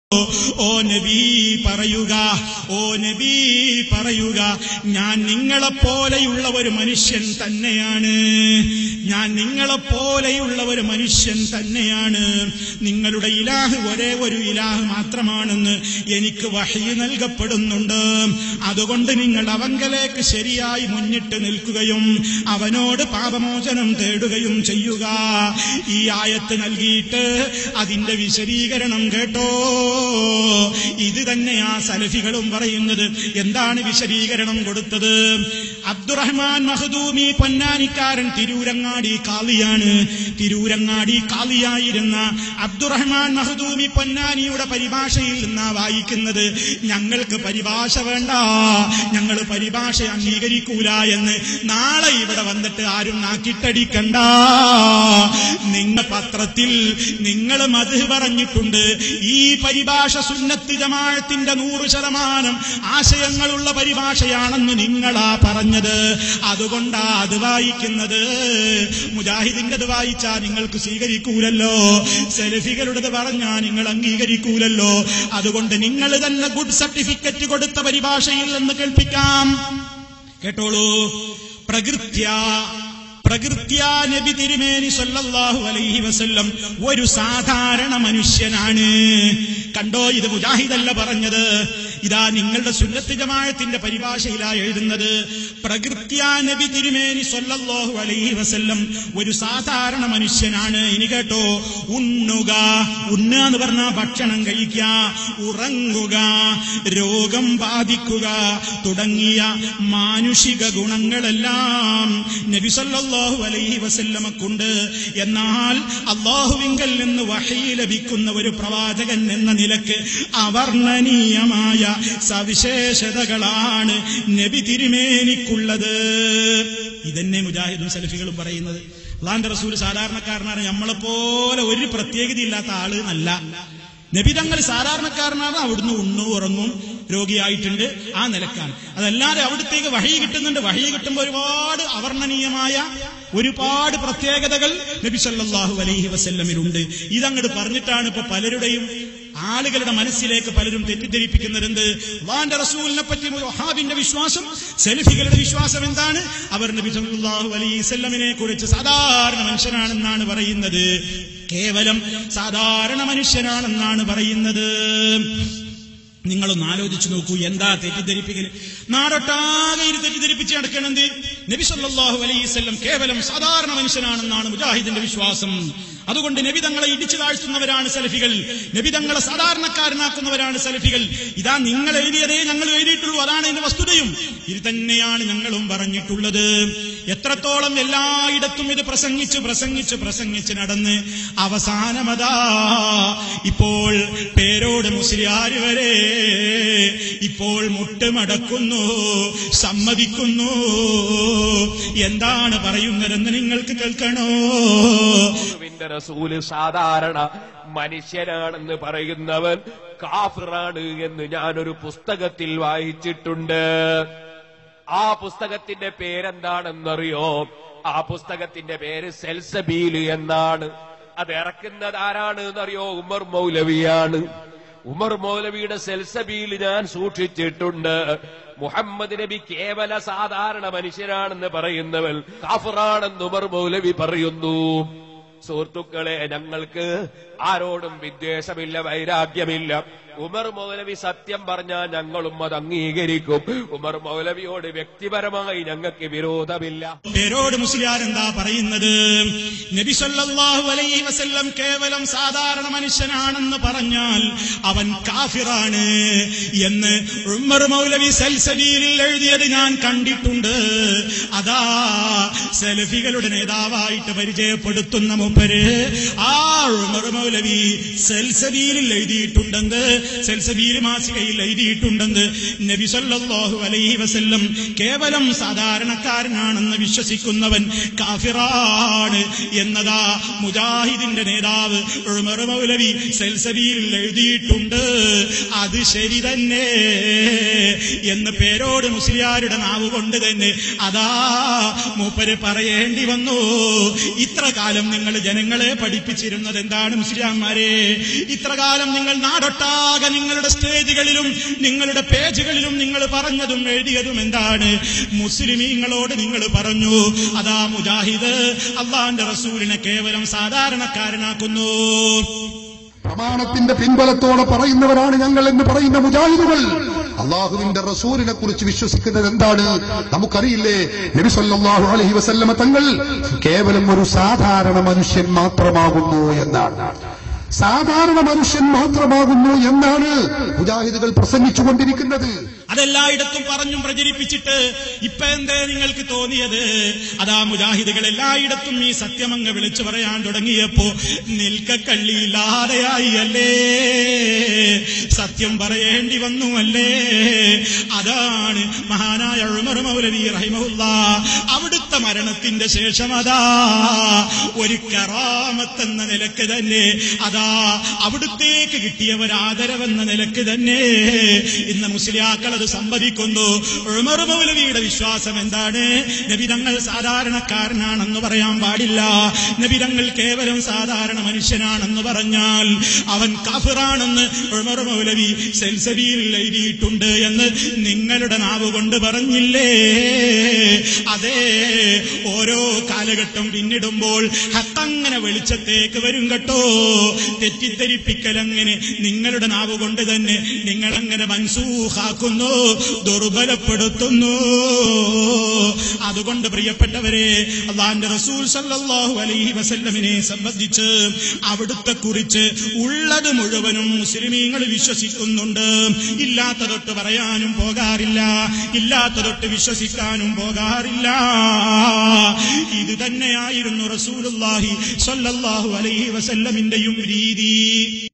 ഓ നബി പറയുക ഓ നബി പറയുക ഞാൻ നിങ്ങളെപ്പോലെയുള്ള ഒരു മനുഷ്യൻ തന്നെയാണ് ഞാൻ നിങ്ങളെപ്പോലെയുള്ള ഒരു മനുഷ്യൻ തന്നെയാണ് നിങ്ങളുടെ ഇലാഹ് ഒരേ ഒരു ഇലാഹ് മാത്രമാണെന്ന് എനിക്ക് വഹി നൽകപ്പെടുന്നുണ്ട് അതുകൊണ്ട് നിങ്ങൾ അവങ്കലേക്ക് ശരിയായി മുന്നിട്ട് നിൽക്കുകയും അവനോട് പാപമോചനം തേടുകയും ചെയ്യുക ഈ ആയത്ത് നൽകിയിട്ട് അതിന്റെ വിശദീകരണം കേട്ടോ ഇത് തന്നെയാ സലഫികളും പറയുന്നത് എന്താണ് വിശദീകരണം കൊടുത്തത് അബ്ദുറഹ്മാൻ മഹദൂമി പൊന്നാനിക്കാരൻ തിരൂരങ്ങാടി കാളിയാണ് തിരൂരങ്ങാടി കാളിയായിരുന്ന അബ്ദുറഹ്മാൻ മഹദൂമി പൊന്നാനിയുടെ പരിഭാഷയിൽ നിന്നാ വായിക്കുന്നത് ഞങ്ങൾക്ക് പരിഭാഷ വേണ്ട ഞങ്ങൾ പരിഭാഷ അംഗീകരിക്കൂല എന്ന് നാളെ ഇവിടെ വന്നിട്ട് ആരും നാക്കിട്ടടിക്കണ്ട നിങ്ങൾ പത്രത്തിൽ നിങ്ങൾ മത് പറഞ്ഞിട്ടുണ്ട് ഈ പരിഭാഷ സുന്നത്ത് ജമാഴത്തിന്റെ നൂറ് ശതമാനം ആശയങ്ങളുള്ള പരിഭാഷയാണെന്ന് നിങ്ങളാ പറഞ്ഞത് അതുകൊണ്ടാ അത് വായിക്കുന്നത് മുജാഹിദിന്റെത് വായിച്ചാ നിങ്ങൾക്ക് സ്വീകരിക്കൂലല്ലോ സെൽഫികളുടേത് പറഞ്ഞാ നിങ്ങൾ അംഗീകരിക്കൂലല്ലോ അതുകൊണ്ട് നിങ്ങൾ തന്നെ ഗുഡ് സർട്ടിഫിക്കറ്റ് കൊടുത്ത പരിഭാഷയിൽ നിന്ന് കേൾപ്പിക്കാം കേട്ടോളൂ പ്രകൃത്യ പ്രകൃത്യാ നബി തിരുമേനി സല്ലല്ലാഹു അലൈഹി വസല്ലം ഒരു സാധാരണ മനുഷ്യനാണ് കണ്ടോ ഇത് മുജാഹിദല്ല പറഞ്ഞത് ഇതാ നിങ്ങളുടെ സുന്നത്ത് ജമാഅത്തിന്റെ പരിഭാഷയിലാ എഴുതുന്നത് പ്രകൃത്യാ നബി തിരുമേനി സല്ലല്ലാഹു അലൈഹി വസല്ലം ഒരു സാധാരണ മനുഷ്യനാണ് ഇനി കേട്ടോ ഉണ്ണുക ഉണ്ണ എന്ന് പറഞ്ഞാൽ ഭക്ഷണം കഴിക്കുക ഉറങ്ങുക രോഗം ബാധിക്കുക തുടങ്ങിയ മാനുഷിക ഗുണങ്ങളെല്ലാം നബി സല്ലല്ലാഹു അലൈഹി വസല്ലമക്കുണ്ട് എന്നാൽ അള്ളാഹുവിങ്കൽ നിന്ന് വഹി ലഭിക്കുന്ന ഒരു പ്രവാചകൻ എന്ന നിലക്ക് അവർണ്ണനീയമായ സവിശേഷതകളാണ് നബി തിരുമേനിക്കുള്ളത് ഇതന്നെ മുജാഹിദും സലഫികളും പറയുന്നത് അള്ളാന്റെ റസൂൽ സാധാരണക്കാരനാണ് നമ്മളെപ്പോലെ ഒരു പ്രത്യേകത ഇല്ലാത്ത ആള് അല്ല നബി തങ്ങൾ സാധാരണക്കാരനാണ് അവിടുന്ന് ഉണ്ണു ഉറങ്ങും രോഗിയായിട്ടുണ്ട് ആ നിലക്കാണ് അതല്ലാതെ അവിടത്തേക്ക് വഴി കിട്ടുന്നുണ്ട് വഴി കിട്ടുമ്പോൾ ഒരുപാട് അവർണ്ണനീയമായ ഒരുപാട് പ്രത്യേകതകൾ നബി സല്ലല്ലാഹു അലൈഹി വസല്ലമിലുണ്ട് ഇതങ്ങോട്ട് പറഞ്ഞിട്ടാണ് ഇപ്പൊ പലരുടെയും ആളുകളുടെ മനസ്സിലേക്ക് പലരും തെറ്റിദ്ധരിപ്പിക്കുന്നത് എന്ത് അള്ളാന്റെ റസൂലിനെ പറ്റി വഹാബിന്റെ വിശ്വാസം സെൽഫികളുടെ വിശ്വാസം എന്താണ് അവർ നബി സല്ലല്ലാഹു അലൈഹി വസല്ലമിനെ കുറിച്ച് സാധാരണ മനുഷ്യനാണെന്നാണ് പറയുന്നത് കേവലം സാധാരണ മനുഷ്യനാണെന്നാണ് പറയുന്നത് നിങ്ങളൊന്ന് ആലോചിച്ചു നോക്കൂ എന്താ തെറ്റിദ്ധരിപ്പിക്കൽ നാടൊട്ടാകെ ഇത് തെറ്റിദ്ധരിപ്പിച്ച് നടക്കണെന്ത് നബി സല്ലല്ലാഹു അലൈഹി വസല്ലം കേവലം സാധാരണ മനുഷ്യനാണെന്നാണ് മുജാഹിദിന്റെ വിശ്വാസം അതുകൊണ്ട് നബി തങ്ങളെ ഇടിച്ചു താഴ്ത്തുന്നവരാണ് സലഫികൾ നബി തങ്ങളെ സാധാരണക്കാരനാക്കുന്നവരാണ് സലഫികൾ ഇതാ നിങ്ങൾ എഴുതിയതേ ഞങ്ങൾ എഴുതിയിട്ടുള്ളൂ അതാണ് എന്റെ വസ്തുതയും ഇത് തന്നെയാണ് ഞങ്ങളും പറഞ്ഞിട്ടുള്ളത് എത്രത്തോളം എല്ലായിടത്തും ഇത് പ്രസംഗിച്ച് പ്രസംഗിച്ച് പ്രസംഗിച്ച് നടന്ന് അവസാനമതാ ഇപ്പോൾ പേരോട് മുസ്ലിയാര് വരെ ഇപ്പോൾ മുട്ടുമടക്കുന്നു സമ്മതിക്കുന്നു എന്താണ് പറയുന്നതെന്ന് നിങ്ങൾക്ക് കേൾക്കണോ അള്ളാഹുവിന്റെ റസൂല് സാധാരണ മനുഷ്യനാണെന്ന് പറയുന്നവൻ കാഫിറാണ് എന്ന് ഞാനൊരു പുസ്തകത്തിൽ വായിച്ചിട്ടുണ്ട് ആ പുസ്തകത്തിന്റെ പേരെന്താണെന്നറിയോ ആ പുസ്തകത്തിന്റെ പേര് സെൽസബീല് എന്നാണ് അത് ഇറക്കുന്നത് ആരാണ് എന്നറിയോ ഉമർ മൗലവിയാണ് ഉമർ മൗലവിയുടെ സെൽസബീൽ ഞാൻ സൂക്ഷിച്ചിട്ടുണ്ട് മുഹമ്മദ് നബി കേവല സാധാരണ മനുഷ്യനാണെന്ന് പറയുന്നവൻ കാഫറാണെന്ന് ഉമർ മൗലവി പറയുന്നു സുഹൃത്തുക്കളെ ഞങ്ങൾക്ക് ആരോടും വിദ്വേഷമില്ല വൈരാഗ്യമില്ല ഉമർ മൗലവി സത്യം പറഞ്ഞാൽ ഞങ്ങളും അത് അംഗീകരിക്കും ഉമർ മൗലവിയോട് വ്യക്തിപരമായി ഞങ്ങൾക്ക് വിരോധമില്ല പേരോട് മുസ്ലിയാർ എന്താ പറയുന്നത് നബി സല്ലല്ലാഹു അലൈഹി വസല്ലം കേവലം സാധാരണ മനുഷ്യനാണെന്ന് പറഞ്ഞാൽ അവൻ കാഫിറാണ് എന്ന് ഉമ്മർ മൗലവി സൽസബീലിൽ എഴുതിയത് ഞാൻ കണ്ടിട്ടുണ്ട് അതാ സലഫികളുടെ നേതാവായിട്ട് പരിചയപ്പെടുത്തുന്ന മുപ്പര് ആ ഉമർ മൗലവി സൽസബീലിൽ എഴുതിയിട്ടുണ്ടെന്ന് സൽസബീൽ മാസികയിൽ എഴുതിയിട്ടുണ്ടെന്ന് നബി സല്ലല്ലാഹു അലൈഹി വസല്ലം കേവലം സാധാരണക്കാരനാണെന്ന് വിശ്വസിക്കുന്നവൻ കാഫിറാണ് എന്നതാ മുജാഹിദിന്റെ നേതാവ് ഉമർ മൗലവി സൽസബീലിൽ എഴുതിയിട്ടുണ്ട് അത് ശരി തന്നെ എന്ന് പേരോട് മുസ്ലിയാരുടെ നാവ് കൊണ്ട് തന്നെ അതാ മൂപ്പര് പറയേണ്ടി വന്നു ഇത്ര കാലം നിങ്ങൾ ജനങ്ങളെ പഠിപ്പിച്ചിരുന്നത് എന്താണ് മുസ്ലിംമാരെ ഇത്ര കാലം നിങ്ങൾ നാടൊട്ടാകെ ആകെ നിങ്ങളുടെ സ്റ്റേജുകളിലും നിങ്ങളുടെ പേജുകളിലും നിങ്ങൾ പറഞ്ഞതും എഴുതിയതും എന്താണ് മുസ്ലിമീങ്ങളോട് നിങ്ങൾ പറഞ്ഞു അതാ മുജാഹിദ് അള്ളാന്റെ റസൂലിനെ കേവലം സാധാരണക്കാരനാക്കുന്നു പ്രമാണത്തിന്റെ പിൻബലത്തോടെ പറയുന്നവരാണ് ഞങ്ങൾ എന്ന് പറയുന്ന മുജാഹിദുകൾ അള്ളാഹുവിന്റെ റസൂലിനെ കുറിച്ച് വിശ്വസിക്കുന്നത് എന്താണ് നമുക്കറിയില്ലേ നബി സല്ലല്ലാഹു അലൈഹി വസല്ലമ തങ്ങൾ കേവലം ഒരു സാധാരണ മനുഷ്യൻ മാത്രമാകുന്നു എന്നാണ് സാധാരണ മനുഷ്യൻ മാത്രമാകുന്നു എന്നാണ് മുജാഹിദുകൾ പ്രസംഗിച്ചുകൊണ്ടിരിക്കുന്നത് അതെല്ലായിടത്തും പറഞ്ഞും പ്രചരിപ്പിച്ചിട്ട് ഇപ്പൊ എന്തേ നിങ്ങൾക്ക് തോന്നിയത് അതാ മുജാഹിദുകൾ എല്ലായിടത്തും ഈ സത്യമങ്ങ് വിളിച്ചു പറയാൻ തുടങ്ങിയപ്പോ നിൽക്കക്കള്ളിയില്ലാതെയായി അല്ലേ സത്യം പറയേണ്ടി വന്നു അല്ലേ അതാണ് മഹാനായ ഉമർ മൗലവി റഹിമഹുല്ല അവിടുത്തെ മരണത്തിന്റെ ശേഷം അതാ ഒരു കറാമത്തെന്ന നിലക്ക് തന്നെ അതാ അവിടുത്തേക്ക് കിട്ടിയ ഒരു ആദരവെന്ന നിലക്ക് തന്നെ ഇന്ന് മുസ്ലിയാക്കൾ അത് സമ്മതിക്കുന്നു ഉമർ മൗലവിയുടെ വിശ്വാസം എന്താണ് നബിതങ്ങൾ സാധാരണക്കാരനാണെന്ന് പറയാൻ പാടില്ല നബിതങ്ങൾ കേവലം സാധാരണ മനുഷ്യനാണെന്ന് പറഞ്ഞാൽ അവൻ കാഫിറാണെന്ന് ഉമർ മൗലവി സെൽസബിയിൽ എഴുതിയിട്ടുണ്ട് എന്ന് നിങ്ങളുടെ നാവ് കൊണ്ട് പറഞ്ഞില്ലേ അതെ ഓരോ കാലഘട്ടം പിന്നിടുമ്പോൾ ഹക്കങ്ങനെ വെളിച്ചത്തേക്ക് വരും കേട്ടോ തെറ്റിദ്ധരിപ്പിക്കലങ്ങനെ നിങ്ങളുടെ നാവ് കൊണ്ട് തന്നെ നിങ്ങളങ്ങനെ മൻസൂഹാക്കുന്നു ദുർബലപ്പെടുത്തുന്നു അതുകൊണ്ട് പ്രിയപ്പെട്ടവരെ അള്ളാന്റെ റസൂൽ സല്ലല്ലാഹു അലൈഹി വസല്ലമിനെ സംബന്ധിച്ച് അവിടുത്തെ കുറിച്ച് ഉള്ളത് മുഴുവനും മുസ്ലിമീങ്ങൾ വിശ്വസിക്കുന്നുണ്ട് ഇല്ലാത്തതൊട്ട് പറയാനും പോകാറില്ല ഇല്ലാത്തതൊട്ട് വിശ്വസിക്കാനും പോകാറില്ല ഇത് തന്നെയായിരുന്നു റസൂലുള്ളാഹി സ്വല്ലല്ലാഹു അലൈഹി വസല്ലമിന്റെയും രീതി